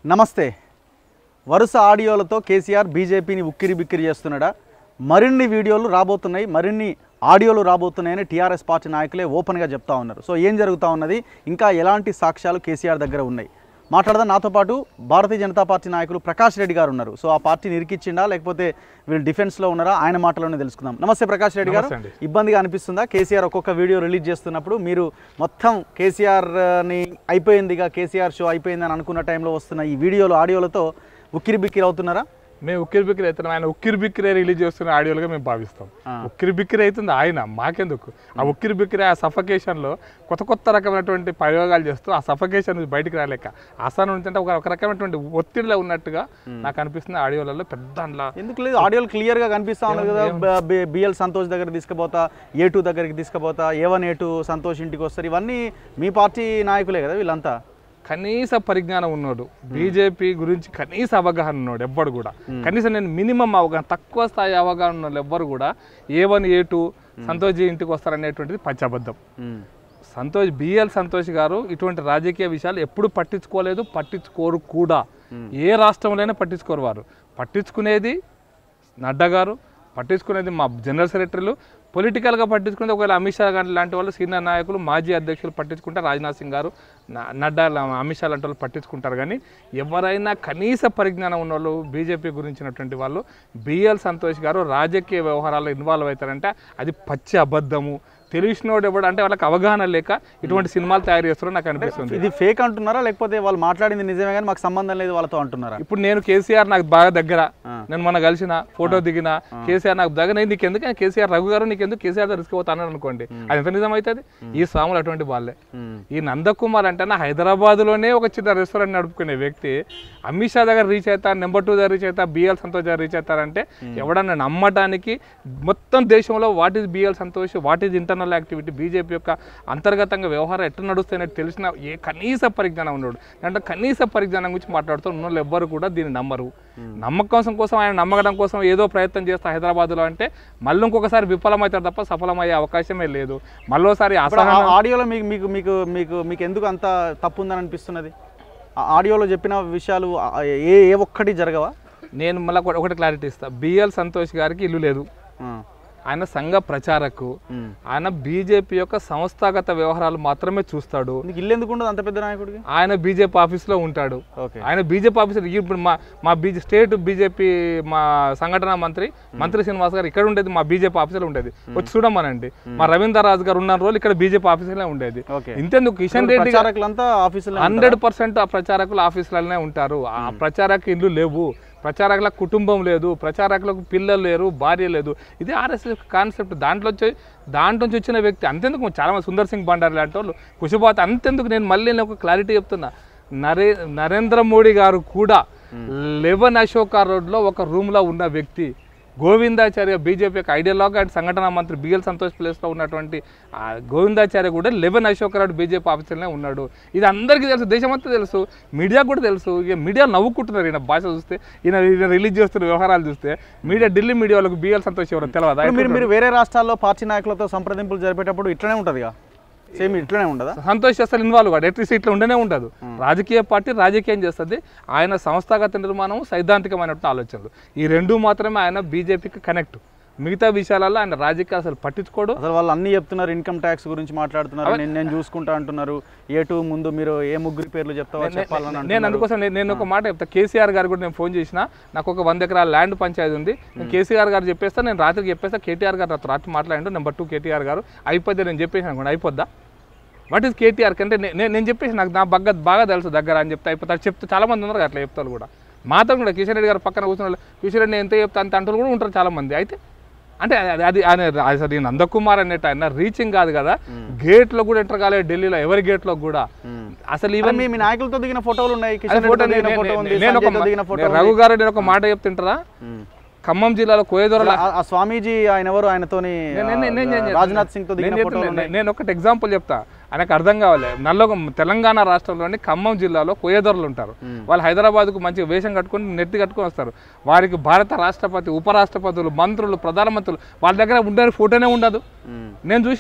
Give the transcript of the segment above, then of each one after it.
నమస్తే వరుస ఆడియోలతో కేసీఆర్ బీజేపీని ఉక్కిరి బిక్కిరి చేస్తున్నాడా మరిన్ని వీడియోలు రాబోతున్నాయి మరిన్ని ఆడియోలు రాబోతున్నాయని టీఆర్ఎస్ పార్టీ నాయకులే ఓపెన్గా చెప్తా ఉన్నారు సో ఏం జరుగుతూ ఉన్నది ఇంకా ఎలాంటి సాక్ష్యాలు కేసీఆర్ దగ్గర ఉన్నాయి మాట్లాడదాం నాతో పాటు భారతీయ జనతా పార్టీ నాయకులు ప్రకాష్ రెడ్డి గారు ఉన్నారు సో ఆ పార్టీని ఇరికిచ్చిండా లేకపోతే వీళ్ళు డిఫెన్స్లో ఉన్నారా ఆయన మాటలోనే తెలుసుకుందాం నమస్తే ప్రకాష్ రెడ్డి గారు నమస్తే అండి. ఇబ్బందిగా అనిపిస్తుందా కేసీఆర్ ఒక్కొక్క వీడియో రిలీజ్ చేస్తున్నప్పుడు మీరు మొత్తం కేసీఆర్ ని అయిపోయిందిగా కేసీఆర్ షో అయిపోయిందని అనుకున్న టైంలో వస్తున్న ఈ వీడియోలు ఆడియోలతో ఉక్కిరి బిక్కిరి అవుతున్నారా మేము ఉక్కిరి బిక్కిరి అవుతున్నాం ఆయన ఉక్కిరి బిక్కిరే రిలీజ్ చేస్తున్న ఆడియోలుగా మేము భావిస్తాం ఆ. ఉక్కిరి బిక్కిరి అవుతుంది ఆయన మాకెందుకు ఆ ఉక్కిరి బిక్కిరి ఆ సఫకేషన్లో కొత్త కొత్త రకమైనటువంటి ప్రయోగాలు చేస్తూ ఆ సఫకేషన్ నుంచి బయటికి రాలేక ఆసానం నుంచి అంటే ఒక ఒక రకమైనటువంటి ఒత్తిడిలో ఉన్నట్టుగా నాకు అనిపిస్తుంది ఆడియోలలో పెద్ద అందులో ఎందుకు లేదు ఆడియోలు క్లియర్ గా కనిపిస్తా ఉన్నది కదా బిఎల్ సంతోష్ దగ్గర తీసుకుపోతా ఏ టూ దగ్గరికి తీసుకుపోతా A one A two Santosh ఇంటికి వస్తారు ఇవన్నీ మీ పార్టీ నాయకులే కదా వీళ్ళంతా కనీస పరిజ్ఞానం ఉన్నాడు బీజేపీ గురించి కనీస అవగాహన ఉన్నాడు ఎవ్వడు కూడా కనీసం నేను మినిమం అవగాహన తక్కువ స్థాయి అవగాహన ఉన్న వాళ్ళు ఎవ్వరు కూడా A one A two Santosh ji ఇంటికి వస్తారనేటువంటిది పచ్చబద్ధం ఉమ్. సంతోష్ బిఎల్ సంతోష్ గారు ఇటువంటి రాజకీయ విషయాలు ఎప్పుడు పట్టించుకోలేదు పట్టించుకోరు కూడా ఏ రాష్ట్రంలోనే పట్టించుకోరు వారు పట్టించుకునేది నడ్డా గారు పట్టించుకునేది మా జనరల్ సెక్రటరీలు పొలిటికల్గా పట్టించుకునేది ఒకవేళ అమిత్ షా గారి లాంటి వాళ్ళు సీనియర్ నాయకులు మాజీ అధ్యక్షులు పట్టించుకుంటే రాజ్నాథ్ సింగ్ గారు న- నడ్డా లా- అమిత్ షా లాంటి వాళ్ళు పట్టించుకుంటారు కానీ ఎవరైనా కనీస పరిజ్ఞానం ఉన్న వాళ్ళు బీజేపీ గురించినటువంటి వాళ్ళు బిఎల్ సంతోష్ గారు రాజకీయ వ్యవహారాల్లో ఇన్వాల్వ్ అవుతారంటే అది పచ్చి అబద్ధము తెలిసినోడు ఎవడు అంటే వాళ్ళకి అవగాహన లేక ఇటువంటి సినిమాలు తయారు చేస్తారో నాకు అనిపిస్తుంది ఇది ఫేక్ అంటున్నారా లేకపోతే వాళ్ళు మాట్లాడింది నిజమే కానీ మాకు సంబంధం లేదు వాళ్ళతో అంటున్నారా ఇప్పుడు నేను కేసీఆర్ నాకు బాగా దగ్గర ఆ. నేను మొన్న కలిసిన ఫోటో దిగిన కేసీఆర్ నాకు దగ్గర నీకు ఎందుకు కేసీఆర్ రఘు గారు నీకు ఎందుకు కేసీఆర్ రిస్క్ పోతాను అనుకోండి అది ఎంత నిజం అవుతుంది ఈ స్వాములు అటువంటి వాళ్ళే ఉమ్. ఈ నందకుమార్ అంటే నా హైదరాబాద్లోనే ఒక చిన్న రెస్టారెంట్ నడుపుకునే వ్యక్తి అమిత్ షా దగ్గర రీచ్ అవుతా నెంబర్ టూ దగ్గర రీచ్ అవుతా బిఎల్ సంతోష్ దగ్గర రీచ్ అవుతారంటే ఎవడన్నా నమ్మటానికి మొత్తం దేశంలో what is BL Santosh what is internal activity BJP యొక్క అంతర్గతంగా వ్యవహారం ఎట్లా నడుస్తాయని తెలిసిన ఏ కనీస పరిజ్ఞానం ఉన్నాడు అంటే కనీస పరిజ్ఞానం గురించి మాట్లాడుతూ ఉన్న వాళ్ళు ఎవ్వరు కూడా దీన్ని నమ్మరు నమ్మకం కోసం ఆయన నమ్మకడం కోసం ఏదో ప్రయత్నం చేస్తా హైదరాబాద్లో అంటే మళ్ళీ ఇంకొకసారి విఫలమవుతారు తప్ప సఫలమయ్యే అవకాశమే లేదు మళ్ళోసారి ఇప్పుడు అసహనం ఆ ఆడియోలో మీకు మీకు మీకు మీకు మీకు ఎందుకు అంత తప్పు ఉందని అనిపిస్తున్నది ఆ ఆడియోలో చెప్పిన విషయాలు ఆ- ఏ ఏ ఒక్కటి జరగవా నేను మళ్ళీ ఒకటి క్లారిటీ ఇస్తా బిఎల్ సంతోష్ గారికి ఇల్లు లేదు ఆ. ఆయన సంఘ ప్రచారకు ఉమ్. ఆయన బీజేపీ యొక్క సంస్థాగత వ్యవహారాలు మాత్రమే చూస్తాడు నీకు ఇల్లు ఎందుకు ఉండదు అంత పెద్ద నాయకుడికి ఆయన బీజేపీ ఆఫీస్లో ఉంటాడు ఓకే ఆయన బీజేపీ ఆఫీసర్ ఇప్పుడు మా మా బీజే స్టేట్ బీజేపీ మా సంఘటన మంత్రి మంత్రి శ్రీనివాస్ గారు ఇక్కడ ఉండేది మా బీజేపీ ఆఫీసులో ఉండేది వచ్చి చూడమనండి మా రవీంద్ర రాజు గారు ఉన్న రోజులు ఇక్కడ బీజేపీ ఆఫీసులో ఉండేది ఓకే ఇంతెందుకు కిషన్ రెడ్డి గారు ప్రచారకులంతా ఆఫీసులో హండ్రెడ్ పర్సెంట్ ఆ ప్రచారకులు ఆఫీసులనే ఉంటారు ఆ ప్రచారక ఇల్లు లేవు ప్రచారకుల కుటుంబం లేదు ప్రచారకులకు పిల్లలు లేరు భార్య లేదు ఇది ఆర్ఎస్ఎస్ కాన్సెప్ట్ దాంట్లో వచ్చి దాంట్లో నుంచి వచ్చిన వ్యక్తి అంతెందుకు చాలా మంది సుందర్ సింగ్ బండారు లాంటి వాళ్ళు కుషిబాత్ అంతెందుకు నేను మళ్ళీ నేను ఒక క్లారిటీ చెప్తున్నా నరే నరేంద్ర మోడీ గారు కూడా లెవెన్ అశోకా రోడ్లో ఒక రూమ్లో ఉన్న వ్యక్తి గోవిందాచార్య బీజేపీ యొక్క ఐడియాలజీ అండ్ సంఘటన మంత్రి బిఎల్ సంతోష్ ప్లేస్లో ఉన్నటువంటి ఆ గోవిందాచార్య కూడా లెవెన్ అశోకరావు బీజేపీ ఆఫీసర్లోనే ఉన్నాడు ఇది అందరికీ తెలుసు దేశమంతా తెలుసు మీడియా కూడా తెలుసు ఇక మీడియా నవ్వుకుంటున్నారు ఈయన భాష చూస్తే ఈయన ఈయన రిలీజ్ చేస్తున్న వ్యవహారాలు చూస్తే మీడియా ఢిల్లీ మీడియా వాళ్ళకి బిఎల్ సంతోష్ ఎవరో తెలియదా ఇప్పుడు మీరు మీరు వేరే రాష్ట్రాల్లో పార్టీ నాయకులతో సంప్రదింపులు జరిపేటప్పుడు ఇట్లనే ఉంటుందిగా సేమ్ ఇట్లనే ఉండదా సంతోష్ అసలు ఇన్వాల్వ్ కాదు ఎట్లీస్ట్ ఇట్లా ఉండనే ఉండదు రాజకీయ పార్టీ రాజకీయం చేస్తుంది ఆయన సంస్థాగత నిర్మాణం సైద్ధాంతికమైనటువంటి ఆలోచనలు ఈ రెండు మాత్రమే ఆయన బీజేపీకి కనెక్ట్ మిగతా విషయాలలో ఆయన రాజకీయ అసలు పట్టించుకోడు అసలు వాళ్ళు అన్ని చెప్తున్నారు ఇన్కమ్ ట్యాక్స్ గురించి మాట్లాడుతున్నారు నేను నేను చూసుకుంటా అంటున్నారు ఏ టూ ముందు మీరు ఏ ముగ్గురి పేర్లు చెప్తావో చెప్పాలని నేను అంటున్నారు అందుకోసం నేను- నేను ఒక మాట చెప్తా కేసీఆర్ గారు కూడా నేను ఫోన్ చేసిన నాకు ఒక వంద ఎకరాల ల్యాండ్ పంచాయతీ ఉంది నేను కేసీఆర్ గారు చెప్పేస్తా నేను రాత్రికి చెప్పేస్తా కేటీఆర్ గారు నాతో రాత్రి మాట్లాడిండు నెంబర్ టూ కేటీఆర్ గారు అయిపోద్ది నేను చెప్పేసి అనుకోండి అయిపోద్దా వాట్ ఈస్ కేటీఆర్ కంటే నే- నేను నేను చెప్పేసి నాకు నా బాగా బాగా తెలుసు దగ్గర అని చెప్తే అయిపోతాడు చెప్తే చాలా మంది ఉన్నారు అట్లా చెప్తారు కూడా మాతో కూడా కిషన్ రెడ్డి గారు పక్కన కూర్చున్న వాళ్ళు కిషన్ రెడ్డి నేను ఎంత చెప్తా అంత అంటూ కూడా ఉంటారు చాలా మంది అయితే అంటే అది అది ఆయన అసలు ఈ నందకుమార్ అనేట ఆయన రీచింగ్ కాదు కదా గేట్లో కూడా ఎంటర్ కాలేదు ఢిల్లీలో ఎవరి గేట్లో కూడా అసలు ఈవెన్ మీ మీ నాయకులతో దిగిన ఫోటోలు ఉన్నాయి అది కిషన్ ఫోటో రెడ్డితో దిగిన నేను- ఫోటో ఉంది నేను- నేను ఒక సంజయ్తో దిగిన మా- ఫోటో నేను రఘు గారు నేను ఒక మాట చెప్తుంటారా ఉమ్. ఖమ్మం జిల్లాలో కోయదొరల ఆ- ఆ స్వామీజీ ఆయన ఎవరు ఆయనతోని నేను- నేను- నేను- నేను- రాజ్నాథ్ సింగ్ తో దిగిన నేను ఫోటోలు చెప్తున్నా, ఉన్నాయి నేను ఒకటి ఎగ్జాంపుల్ చెప్తా ఆయనకు అర్థం కావాలి నల్లగొ తెలంగాణ రాష్ట్రంలోని ఖమ్మం జిల్లాలో కొయ్యదొరలు ఉంటారు వాళ్ళు హైదరాబాద్కు మంచిగా వేషం కట్టుకొని నెత్తి కట్టుకొని వస్తారు వారికి భారత రాష్ట్రపతి ఉపరాష్ట్రపతులు మంత్రులు ప్రధానమంత్రులు వాళ్ళ దగ్గర ఉండే ఫోటోనే ఉండదు ఉమ్. నేను చూసిన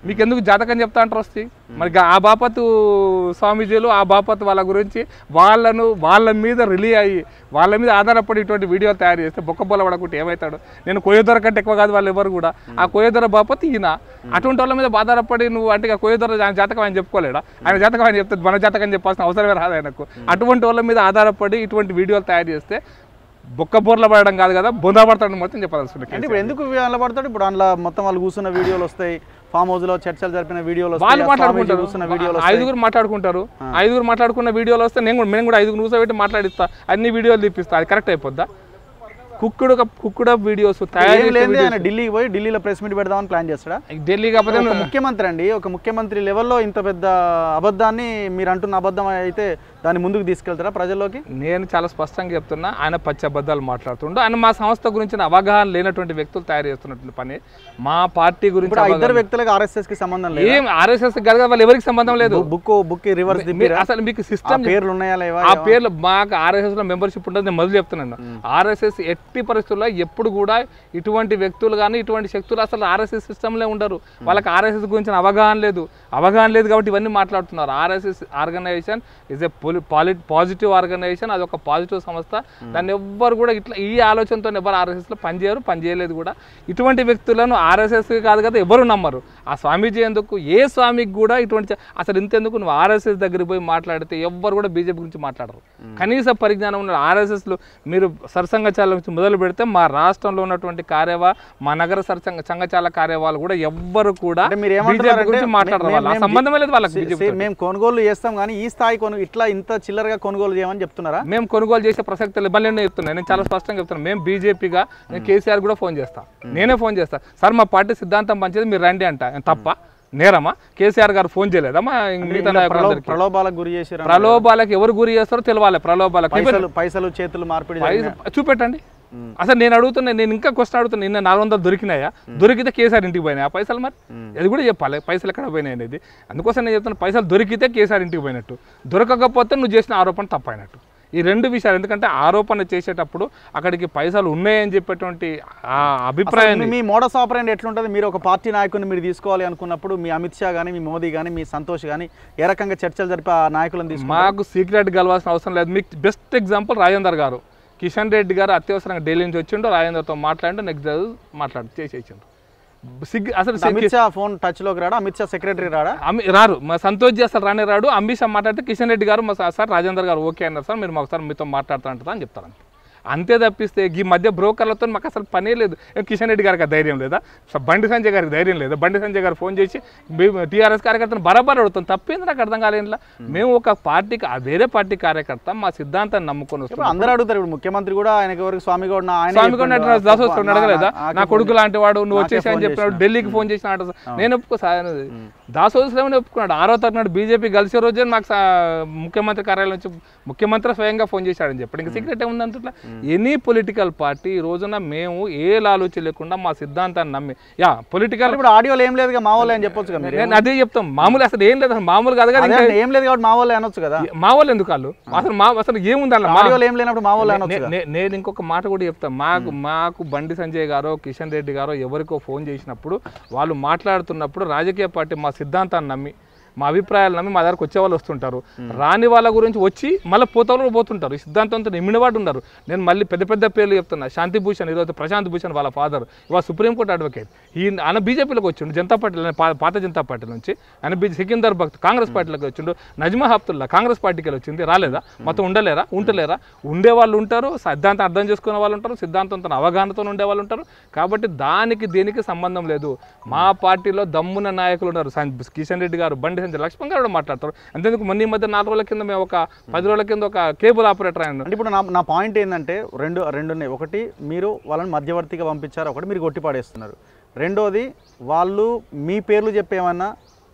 మీకు ఎందుకు జాతకం చెప్తా అంటారు వస్తే మరి గా- ఆ బాపతు స్వామీజీలు ఆ బాపతు వాళ్ళ గురించి వాళ్ళను వాళ్ళ మీద రిలీ అయ్యి వాళ్ళ మీద ఆధారపడి ఇటువంటి వీడియోలు తయారు చేస్తే బొక్క బొల్ల పడకుంటే ఏమవుతాడు నేను కొయ్యదొర కంటే ఎక్కువ కాదు వాళ్ళు ఎవరు కూడా ఆ కొయ్యదొర బాపతు ఈయన అటువంటి వాళ్ళ మీద ఆధారపడి నువ్వు అంటే ఇక కొయ్యదొర ఆయన జాతకం ఆయన చెప్పుకోలేడా ఆయన జాతకం ఆయన చెప్తే మన జాతకం చెప్పాల్సిన అవసరమే రాదు ఆయనకు అటువంటి వాళ్ళ మీద ఆధారపడి ఇటువంటి వీడియోలు తయారు చేస్తే బొక్క బోర్ల పడడం కాదు కదా బొందా పడతాడు మొత్తం అంటే చెప్పాల్సిన ఇప్పుడు ఎందుకు అందులో పడతాడు ఇప్పుడు అందులో మొత్తం వాళ్ళు కూర్చున్న వీడియోలు వస్తాయి ఫామ్ హౌస్ లో చర్చలు జరిపిన వీడియోలు వస్తాయి వాళ్ళు ఆ స్వామీజీ మాట్లాడుకుంటారు కూర్చున్న వీడియోలు వస్తాయి ఐదుగురు మాట్లాడుకుంటారు ఐదుగురు మాట్లాడుకున్న వీడియోలు వస్తే నేను కూడా మేము కూడా ఐదుగురు కూర్చోబెట్టి మాట్లాడిస్తా అన్ని వీడియోలు తీపిస్తా అది కరెక్ట్ అయిపోద్దా కుక్కుడు కుక్కుడ వీడియోస్ తయారు ఏం చేసే లేదు videos. ఆయన ఢిల్లీకి పోయి ఢిల్లీలో ప్రెస్ మీట్ పెడదామని ప్లాన్ చేస్తాడా ఢిల్లీ కాకపోతే ఒక ముఖ్యమంత్రి అండి ఒక ముఖ్యమంత్రి లెవెల్లో ఇంత పెద్ద అబద్ధాన్ని మీరు అంటున్న అబద్ధం అయితే దాన్ని ముందుకు తీసుకెళ్తారా ప్రజల్లోకి నేను చాలా స్పష్టంగా చెప్తున్నా ఆయన పచ్చి అబద్ధాలు మాట్లాడుతుండు ఆయన మా సంస్థ గురించిన అవగాహన లేనటువంటి వ్యక్తులు తయారు చేస్తున్నటువంటి పని మా పార్టీ గురించి ఇప్పుడు ఆ ఇద్దరు అవగాహన- వ్యక్తులకు ఆర్ఎస్ఎస్ కి సంబంధం లేదు ఏం ఆర్ఎస్ఎస్ కాదు కదా వాళ్ళు ఎవరికి సంబంధం లేదు బుక్ బుక్ రివర్స్ మీరు దిప్పిరా అసలు మీకు ఆ సిస్టమ్ పేర్లు ఉన్నాయా లేవా ఆ పేర్లు మాకు ఆర్ఎస్ఎస్ లో మెంబర్షిప్ ఉంటుంది నేను మొదలు చెప్తున్నాను ఆర్ఎస్ఎస్ ఎట్టి పరిస్థితుల్లో ఎప్పుడు కూడా ఇటువంటి వ్యక్తులు కానీ ఇటువంటి శక్తులు అసలు ఆర్ఎస్ఎస్ సిస్టంలో ఉండరు వాళ్ళకి ఆర్ఎస్ఎస్ గురించిన అవగాహన లేదు అవగాహన లేదు కాబట్టి ఇవన్నీ మాట్లాడుతున్నారు ఆర్ఎస్ఎస్ ఆర్గనైజేషన్ ఇస్ ఏ పాలి పాజిటివ్ ఆర్గనైజేషన్ అది ఒక పాజిటివ్ సంస్థ దాన్ని ఎవ్వరు కూడా ఇట్లా ఈ ఆలోచనతో ఎవరు ఆర్ఎస్ఎస్లో పనిచేయరు పనిచేయలేదు కూడా ఇటువంటి వ్యక్తులను ఆర్ఎస్ఎస్ కాదు కదా ఎవరు నమ్మరు ఆ స్వామీజీ ఎందుకు ఏ స్వామికి కూడా ఇటువంటి చ- అసలు ఇంతెందుకు నువ్వు ఆర్ఎస్ఎస్ దగ్గరికి పోయి మాట్లాడితే ఎవ్వరు కూడా బీజేపీ గురించి మాట్లాడరు కనీస పరిజ్ఞానం ఉన్న ఆర్ఎస్ఎస్లో మీరు సరసంఘచాల నుంచి మొదలు పెడితే మా రాష్ట్రంలో ఉన్నటువంటి కార్యవా మా నగర సరసంగ సంఘచాల కార్యవాళ్ళు కూడా ఎవ్వరు కూడా అంటే మీరు బీజేపీ ఏమంటున్నారంటే గురించి మాట్లాడరు మే- వాళ్ళు ఆ మేము సంబంధమే లేదు వాళ్ళకి సే- బీజేపీ సే- మేము కొనుగోలు చేస్తాం కానీ ఈ స్థాయి కొను ఇట్లా ఇంత చిల్లరగా కొనుగోలు చేయమని చెప్తున్నారా మేము కొనుగోలు చేసే ప్రసక్తి లేదు మళ్ళీ నేను చెప్తున్నాను నేను చాలా స్పష్టంగా చెప్తున్నాను మేము బీజేపీగా నేను కేసీఆర్ కూడా ఫోన్ చేస్తాను నేనే ఫోన్ చేస్తాను సార్ మా పార్టీ సిద్ధాంతం పంచేది మీరు రండి అంట తప్ప నేరమా కేసీఆర్ గారు ఫోన్ చేయలేదా మా మిగతా ప్రలో- నాయకులందరికీ ప్రలోభాలకు గురి చేసారు ప్రలోభాలకు ఎవరు గురి చేస్తారో తెలవాలి ప్రలోభాలకు పైసలు పైసలు చేతులు మార్పిడి జరిగిన- పైస- చూపెట్టండి అసలు నేను అడుగుతున్నా నేను ఇంకా క్వశ్చన్ అడుగుతున్నా నిన్న నాలుగు వందలు దొరికినాయా దొరికితే కేసీఆర్ ఇంటికి పోయినాయి ఆ పైసలు మరి అది కూడా చెప్పాలి పైసలు ఎక్కడ పోయినాయి అనేది అందుకోసం నేను చెప్తున్నా పైసలు దొరికితే కేసీఆర్ ఇంటికి పోయినట్టు దొరకకపోతే నువ్వు చేసిన ఆరోపణ తప్పైనట్టు ఈ రెండు విషయాలు ఎందుకంటే ఆరోపణ చేసేటప్పుడు అక్కడికి పైసలు ఉన్నాయని చెప్పేటువంటి ఆ అభిప్రాయాన్ని మీ- మీ మోడస్ ఆపరేంట్ ఎట్లుంటుంది మీరు ఒక పార్టీ నాయకుడిని మీరు తీసుకోవాలి అనుకున్నప్పుడు మీ అమిత్ షా కానీ మీ మోదీ కానీ మీ సంతోష్ కానీ ఏ రకంగా చర్చలు జరిపి ఆ నాయకులను తీసుకుంటారు మాకు సీక్రెట్ కలవాల్సిన అవసరం లేదు మీకు బెస్ట్ ఎగ్జాంపుల్ రాజేందర్ గారు కిషన్ రెడ్డి గారు అత్యవసరంగా ఢిల్లీ నుంచి వచ్చిండు రాజేందర్తో మాట్లాడి నెక్స్ట్ మాట్లాడి చేసేసిండు సిగ్ అసలు సిగ్- అమిత్ షా ఫోన్ టచ్ లోకి రాడా అమిత్ షా సెక్రటరీ రాడా అమి రారు మా సంతోష్ జీ అసలు రానే రాడు అమిత్ షా మాట్లాడితే కిషన్ రెడ్డి గారు మా సార్ రాజేందర్ గారు ఓకే అన్నారు సార్ మీరు ఒకసారి మీతో మాట్లాడుతారంటారా అని చెప్తారు అంతే. అంతే తప్పిస్తే ఈ మధ్య బ్రోకర్లతో మాకు అసలు పనే లేదు ఏ కిషన్ రెడ్డి గారికి ఆ ధైర్యం లేదా స- బండి సంజయ్ గారికి ధైర్యం లేదా బండి సంజయ్ గారు ఫోన్ చేసి టీఆర్ఎస్ కార్యకర్తను బరాబర్ అడుగుతాం తప్పేంది నాకు అర్థం కాలేదు మేము ఒక పార్టీకి ఆ వేరే పార్టీ కార్యకర్త మా సిద్ధాంతాన్ని నమ్ముకొని ఇప్పుడు వస్తున్నాం అందరూ అడుగుతారు ఇప్పుడు ముఖ్యమంత్రి కూడా ఆయనకి ఎవరికి స్వామి గౌడ్ నా ఆయన స్వామి కొండ చెప్పిండు. దాసోస్ నా- అడగలేదా నా- నా కొడుకు లాంటి వాడు నువ్వు నాకే వచ్చేసి అని ఫోన్ చెప్పినాడు చేసిన. ఢిల్లీకి ఫోన్ చేసిన ఆట నేను ఒప్పుకో సార్ దాసోస్ లేవని ఒప్పుకున్నాడు ఆరో తారీఖు నాడు బీజేపీ కలిసే రోజే నాకు సా- ముఖ్యమంత్రి కార్యాలయం నుంచి ముఖ్యమంత్రి స్వయంగా ఫోన్ చేశాడని చెప్పాడు ఇంకా సీక్రెట్ ఏముంది అంటున్నా ఎనీ పొలిటికల్ పార్టీ ఈ రోజున మేము ఏ లాలోచి లేకుండా మా సిద్ధాంతాన్ని నమ్మి యా పొలిటికల్ ఇప్పుడు ఆడియోలో ఏం లేదుగా మా వాళ్ళే అని చెప్పొచ్చు కదా మీరు నేను అదే చెప్తాం మామూలు అసలు ఏం లేదు అసలు మామూలు కాదు కదా అదే ఇంకా అంటే ఏం లేదు కాబట్టి మా వాళ్ళే అనొచ్చు కదా మా వాళ్ళు ఎందుకు వాళ్ళు అసలు మా అసలు ఏముంది అలా మా- ఆడియోలో ఏం లేనప్పుడు మా వాళ్ళే అనొచ్చు నే- నే- నేను ఇంకొక మాట కూడా చెప్తాను మాకు మాకు బండి సంజయ్ గారో కిషన్ రెడ్డి గారో ఎవరికో ఫోన్ చేసినప్పుడు వాళ్ళు మాట్లాడుతున్నప్పుడు రాజకీయ పార్టీ మా సిద్ధాంతాన్ని నమ్మి మా అభిప్రాయాలు నమ్మి మా దగ్గరకు వచ్చే వాళ్ళు వస్తుంటారు రాని వాళ్ళ గురించి వచ్చి మళ్ళీ పోతలు పోతుంటారు ఈ సిద్ధాంతంతో నిమ్మినవాడు ఉన్నారు నేను మళ్ళీ పెద్ద పెద్ద పేర్లు చెప్తున్నా శాంతి భూషణ్ ఈరోజు ప్రశాంత్ భూషణ్ వాళ్ళ ఫాదర్ ఇవాళ సుప్రీంకోర్టు అడ్వకేట్ ఈ ఆయన బీజేపీలోకి వచ్చిండు జనతా పార్టీ పా- పాత జనతా పార్టీ నుంచి ఆయన బీ సికిందర్ భక్త్ కాంగ్రెస్ పార్టీలోకి వచ్చిండు నజ్మా హప్తుల్లా కాంగ్రెస్ పార్టీకి వెళ్ళి వచ్చింది రాలేదా మొత్తం ఉండలేరా ఉంటలేరా ఉండే వాళ్ళు ఉంటారు సిద్ధాంతం అర్థం చేసుకునే వాళ్ళు ఉంటారు సిద్ధాంతంతో అవగాహనతో ఉండే వాళ్ళు ఉంటారు కాబట్టి దానికి దేనికి సంబంధం లేదు మా పార్టీలో దమ్మున నాయకులు ఉన్నారు సం- కిషన్ రెడ్డి గారు బండి సంజయ్ లక్ష్మణ్ గారు కూడా మాట్లాడతారు అంతేందుకు మొన్న ఈ మధ్య నాలుగు రోజుల కింద మేము ఒక పది రోజుల కింద ఒక కేబుల్ ఆపరేటర్ ఆయన అంటే ఇప్పుడు నా నా పాయింట్ ఏంటంటే రెండు రెండు ఉన్నాయి ఒకటి మీరు వాళ్ళని మధ్యవర్తిగా పంపించారు ఒకటి మీరు కొట్టి పాడేస్తున్నారు రెండోది వాళ్ళు మీ పేర్లు చెప్పేమన్నా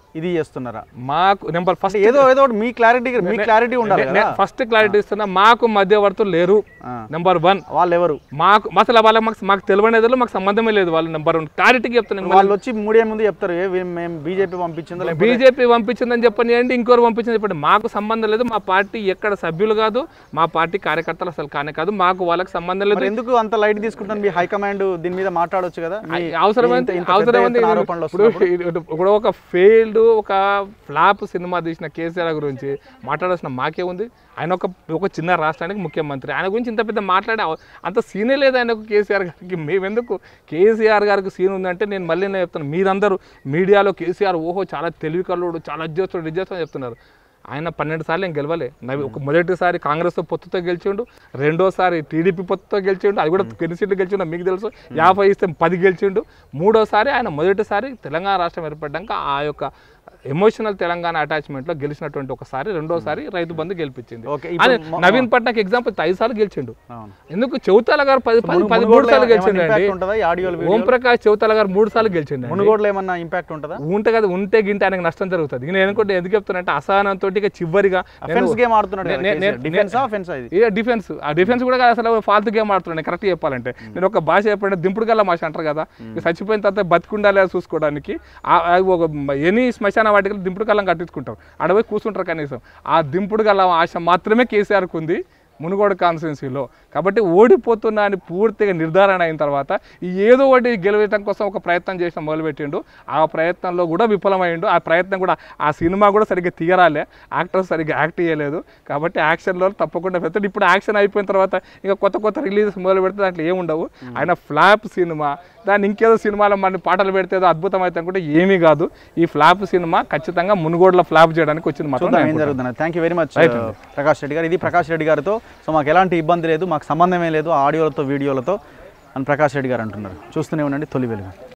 ఇది చేస్తున్నారా మాకు నెంబర్ ఫస్ట్ అంటే ఏదో ఏదో ఒకటి మీ క్లారిటీ మీ క్లారిటీ ఉండాలి కదా ఫస్ట్ క్లారిటీ ఇస్తున్నా మాకు మధ్యవర్తులు లేరు ఆ. నెంబర్ వన్ వాళ్ళు ఎవరు మాకు అసలు వాళ్ళ మాకు మాకు తెలియనేది మాకు సంబంధమే లేదు వాళ్ళు నెంబర్ వన్ క్లారిటీకి చెప్తున్నాను వాళ్ళు వచ్చి మూడే ముందు చెప్తారు ఏ వీ- మేము బీజేపీ పంపించిందో లేకపోతే బీజేపీ పంపించిందని చెప్పనియండి ఇంకోరు పంపించింది చెప్పండి మాకు సంబంధం లేదు మా పార్టీ ఎక్కడ సభ్యులు కాదు మా పార్టీ కార్యకర్తలు అసలు కానే కాదు మాకు వాళ్ళకి సంబంధం లేదు మరి ఎందుకు అంత లైట్ తీసుకుంటాను మీ హైకమాండ్ దీని మీద మాట్లాడొచ్చు కదా మీ- అవసరమైంది ఇంత- ఇంత పెద్ద అవసరమైంది ఎత్తున ఆరోపణలు ఇప్పుడు వస్తున్నప్పుడు. ఇప్పుడు ఒక ఫెయిల్డ్ ఒక ఫ్లాప్ సినిమా తీసిన కేసీఆర్ గురించి మాట్లాడాల్సిన మాకే ఉంది ఆయన ఒక ఒక చిన్న రాష్ట్రానికి ముఖ్యమంత్రి ఆయన గురించి ఇంత పెద్ద మాట్లాడే అవ- అంత సీనే లేదు ఆయనకు కేసీఆర్ గారికి మేమెందుకు కేసీఆర్ గారికి సీన్ ఉందంటే నేను మళ్ళీ నేను చెప్తాను మీరందరూ మీడియాలో కేసీఆర్ ఓహో చాలా తెలివి కల్లుడు చాలా అధ్యక్షుడు ఇజ్జేస్తాడు చెప్తున్నారు ఆయన పన్నెండు సార్లు ఏం గెలవలే నవి ఒక మొదటిసారి కాంగ్రెస్తో పొత్తుతో గెలిచిండు రెండోసారి టీడీపీ పొత్తుతో గెలిచిండు అది కూడా ఎన్ని సీట్లు గెలిచిండో మీకు తెలుసు యాభై ఇస్తే పది గెలిచిండు మూడోసారి ఆయన మొదటిసారి తెలంగాణ రాష్ట్రం ఏర్పడ్డాక ఆ యొక్క ఎమోషనల్ తెలంగాణ అటాచ్మెంట్లో గెలిచినటువంటి ఒకసారి రెండోసారి రైతు బంధు గెలిపించింది ఓకే ఆయన ఇప్పుడు మొ- నవీన్ పట్నాయక్ ఎగ్జాంపుల్ ఐదు సార్లు గెలిచిండు అవును. ఎందుకు చౌతాల గారు పది పది పది మూడు మునుగోడులో సార్లు ఏమన్నా గెలిచిండు అండి impact ఉంటుందా ఈ ఆడియోలు ఓం ప్రకాష్ చౌతాల గారు మూడు సార్లు గెలిచిండు అండి. మునుగోడులో ఏమన్నా ఇంపాక్ట్ ఉంటుందా ఉంటే కదా ఉంటే గింటే ఆయనకు నష్టం జరుగుతుంది నేను అనుకుంటే ఎందుకు చెప్తానంటే అసహనంతో ఇక చివరిగా నేను- అఫెన్స్ గేమ్ ఆడుతున్నాడు నే- నే- నే- డిఫెన్స్ ఆఫెన్స్ ఇది ఇక డిఫెన్స్ ఆ డిఫెన్స్ కూడా కాదు అసలు ఫాల్తు గేమ్ ఆడుతున్నాను కరెక్ట్ చెప్పాలంటే నేను ఒక భాష చెప్పండి దింపుడు గల్ల భాష అంటారు కదా ఇక చచ్చిపోయిన తర్వాత బతికుండాలి అది చూసుకోవడానికి ఆ- ఆ ఒక ఎనీ శ్మశాన వాటికి దింపుడు కల్లం కట్టించుకుంటారు అడవి కూర్చుంటారు కనీసం ఆ దింపుడు గల్ల ఆశ మాత్రమే కేసీఆర్కి ఉంది మునుగోడు కాన్స్టిట్యున్సీలో కాబట్టి ఓడిపోతున్నా అని పూర్తిగా నిర్ధారణ అయిన తర్వాత ఈ ఏదో ఒకటి గెలవటం కోసం ఒక ప్రయత్నం చేసిన మొదలుపెట్టిండు ఆ ప్రయత్నంలో కూడా విఫలమైండు ఆ ప్రయత్నం కూడా ఆ సినిమా కూడా సరిగ్గా తీయరాలే యాక్టర్స్ సరిగ్గా యాక్ట్ చేయలేదు కాబట్టి యాక్షన్లో తప్పకుండా పెడతాడు ఇప్పుడు యాక్షన్ అయిపోయిన తర్వాత ఇంకా కొత్త కొత్త రిలీజెస్ మొదలు పెడితే దాంట్లో ఏముండవు ఆయన ఫ్లాప్ సినిమా దాన్ని ఇంకేదో సినిమాలో మన పాటలు పెడితే ఏదో అద్భుతం అయితే అనుకుంటే ఏమీ కాదు ఈ ఫ్లాప్ సినిమా ఖచ్చితంగా మునుగోడులో ఫ్లాప్ చేయడానికి వచ్చింది మాత్రం చూద్దాం ఏం జరుగుతుంది thank you very much Prakash Reddy గారు ఇది ప్రకాష్ రెడ్డి గారితో సో మాకు ఎలాంటి ఇబ్బంది లేదు మాకు సంబంధమే లేదు ఆ ఆడియోలతో వీడియోలతో అని ప్రకాష్ రెడ్డి గారు అంటున్నారు చూస్తూనే ఉండండి తొలి వెలుగు